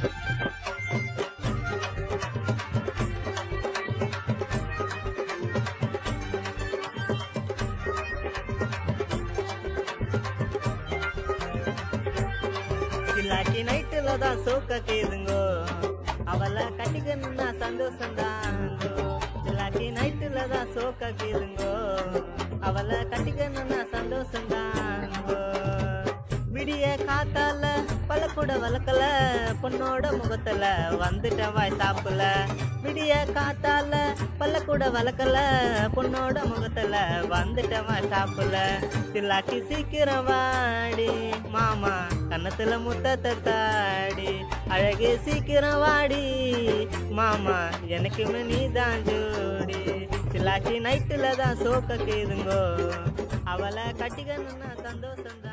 இல்லாட்டி நைட்டுல தான் சோக்க கேதுங்கோ அவளை கட்டிக்கணும்னா சந்தோஷம் தாங்கோ இல்லாட்டி நைட்டுல தான் சோக்க கேதுங்கோ அவளை கட்டிக்கணும்னா சந்தோஷம் தாங்கோ விடிய காத்தால பல கூட வளர்க்கல பொண்ணோட முகத்துல வந்துட்ட வாய் சாப்பிடல விடிய காத்தால பல்ல கூட வளர்க்கல பொண்ணோட முகத்துல வந்துட்ட வாய் சாப்பிடல தில்லாக்கி சீக்கிரம் வாடி மாமா கன்னத்துல முத்தத்தை தாடி அழகே சீக்கிரம் வாடி மாமா எனக்குமே நீ தான் ஜோடி தில்லாக்கி நைட்டுல தான் சோக்க கேதுங்கோ அவளை கட்டிக்கணும்னா சந்தோஷம் தான்